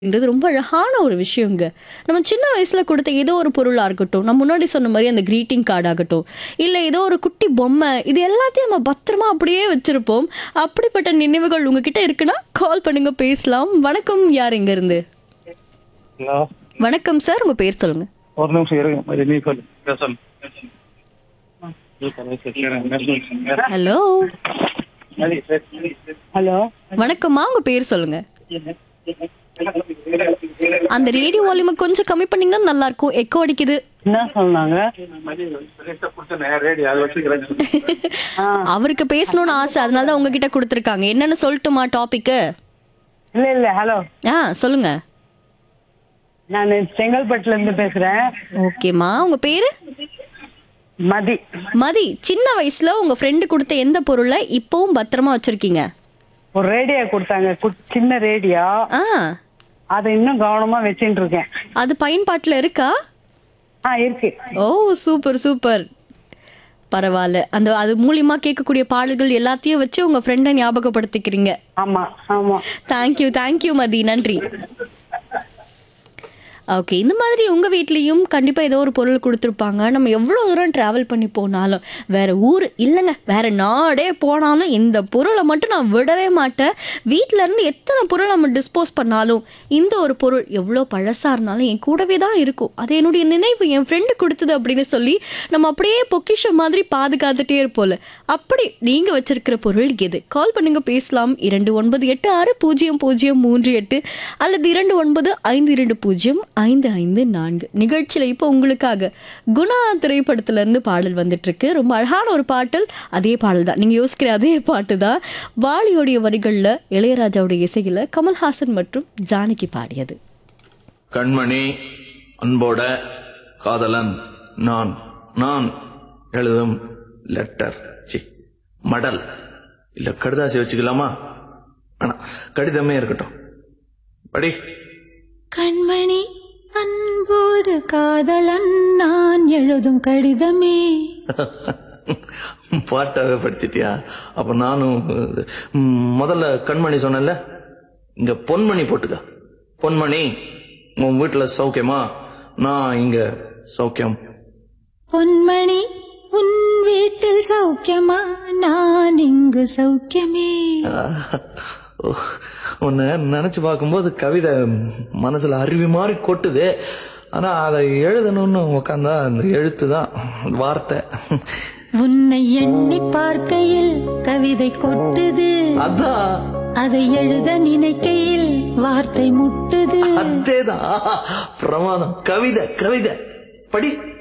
அப்படின்றது ரொம்ப அழகான ஒரு விஷயங்க நம்ம சின்ன வயசுல கொடுத்த ஏதோ ஒரு பொருளா இருக்கட்டும் நான் முன்னாடி சொன்ன மாதிரி அந்த greeting கார்டு ஆகட்டும் இல்ல ஏதோ ஒரு குட்டி பொம்மை இது எல்லாத்தையும் நம்ம பத்திரமா அப்படியே வச்சிருப்போம் அப்படிப்பட்ட நினைவுகள் உங்ககிட்ட இருக்குன்னா கால் பண்ணுங்க பேசலாம் வணக்கம் யார் எங்க இருந்து ஹலோ வணக்கம் சார் உங்க பேர் சொல்லுங்க ஒரு நிமிஷம் இருங்க மாதிரி நீ சொல்லு பேசணும் ஹலோ ஹலோ வணக்கம்மா உங்க பேர் சொல்லுங்க அந்த ரேடியோ வால்யூமை கொஞ்சம் கம்மி பண்ணீங்கன்னா நல்லா இருக்கும் எக்கோ அடிக்குது என்ன சொன்னாங்க ரேடியோ அதை வச்சுக்கிறேன் ஆ அவருக்கு பேசணும்னு ஆசை அதனால தான் உங்ககிட்ட கொடுத்துருக்காங்க என்னன்னு சொல்லட்டுமா டாபிக்கு இல்ல இல்ல ஹலோ ஆ சொல்லுங்க நான் செங்கல்பட்டுல இருந்து பேசுறேன் ஓகேம்மா உங்க பேரு மதி மதி சின்ன வயசுல உங்க ஃப்ரெண்டு கொடுத்த எந்த பொருளை இப்பவும் பத்திரமா வச்சிருக்கீங்க ஒரு ரேடியோ கொடுத்தாங்க குட்- சின்ன ரேடியோ ஆ அதை இன்னும் கவனமா வச்சுட்டு இருக்கேன் அது பயன்பாட்டுல இருக்கா ஆ இருக்கு ஓ சூப்பர் சூப்பர் பரவாயில்ல அந்த அது மூலியமா கேட்கக்கூடிய பாடல்கள் எல்லாத்தையும் வச்சு உங்க ஃப்ரெண்டை ஞாபகப்படுத்திக்கிறீங்க ஆமா ஆமா தேங்க்யூ தேங்க்யூ மதி நன்றி ஓகே இந்த மாதிரி உங்க வீட்லயும் கண்டிப்பா ஏதோ ஒரு பொருள் கொடுத்துருப்பாங்க நம்ம எவ்வளவு தூரம் டிராவல் பண்ணி போனாலும் வேற ஊர் இல்லைங்க வேற நாடே போனாலும் இந்த பொருளை மட்டும் நான் விடவே மாட்டேன் வீட்ல இருந்து எத்தனை பொருள் நம்ம டிஸ்போஸ் பண்ணாலும் இந்த ஒரு பொருள் எவ்வளோ பழசா இருந்தாலும் என் கூடவே தான் இருக்கும் அது என்னுடைய நினைவு என் ஃப்ரெண்டு கொடுத்தது அப்படின்னு சொல்லி நம்ம அப்படியே பொக்கிஷம் மாதிரி பாதுகாத்துட்டே இருப்போம்ல அப்படி நீங்க வச்சிருக்கிற பொருள் எது கால் பண்ணுங்க பேசலாம் இரண்டு ஒன்பது எட்டு ஆறு பூஜ்ஜியம் பூஜ்ஜியம் மூன்று எட்டு அல்லது இரண்டு ஒன்பது ஐந்து இரண்டு பூஜ்ஜியம் ஐந்து ஐந்து நான்கு நிகழ்ச்சியில இப்போ உங்களுக்காக குணா திரைப்படத்துல இருந்து பாடல் வந்துட்டு இருக்கு ரொம்ப அழகான ஒரு பாட்டல் அதே பாடல் தான் நீங்க யோசிக்கிற அதே பாட்டு தான் வாலியோடைய வரிகள்ல இளையராஜாவுடைய இசையில கமல்ஹாசன் மற்றும் ஜானகி பாடியது கண்மணி அன்போட காதலன் நான் நான் எழுதும் லெட்டர் சி மடல் இல்ல கடுதாசி வச்சுக்கலாமா ஆனா கடிதமே இருக்கட்டும் படி கண்மணி அன்போடு காதலன் நான் எழுதும் கடிதமே பாட்டாவே படிச்சிட்டியா அப்ப நானும் ம், முதல்ல கண்மணி சொன்னேன்ல இங்க பொன்மணி போட்டுக்க பொன்மணி உன் வீட்டுல சௌக்கியமா நான் இங்க சௌக்கியம் பொன்மணி உன் வீட்டில் சௌக்கியமா நான் இங்கு சௌக்கியமே உஹ், உன்னை நினைச்சு பார்க்கும்போது கவிதை மனசுல அருவி மாதிரி கொட்டுது ஆனா அதை எழுதணும்னு உக்காந்தா அந்த எழுத்து தான் வார்த்தை உன்னை எண்ணி பார்க்கையில் கவிதை கொட்டுது அதான் அதை எழுத நினைக்கையில் வார்த்தை முட்டுது அதேதான் பிரமாதம் கவிதை கவிதை படி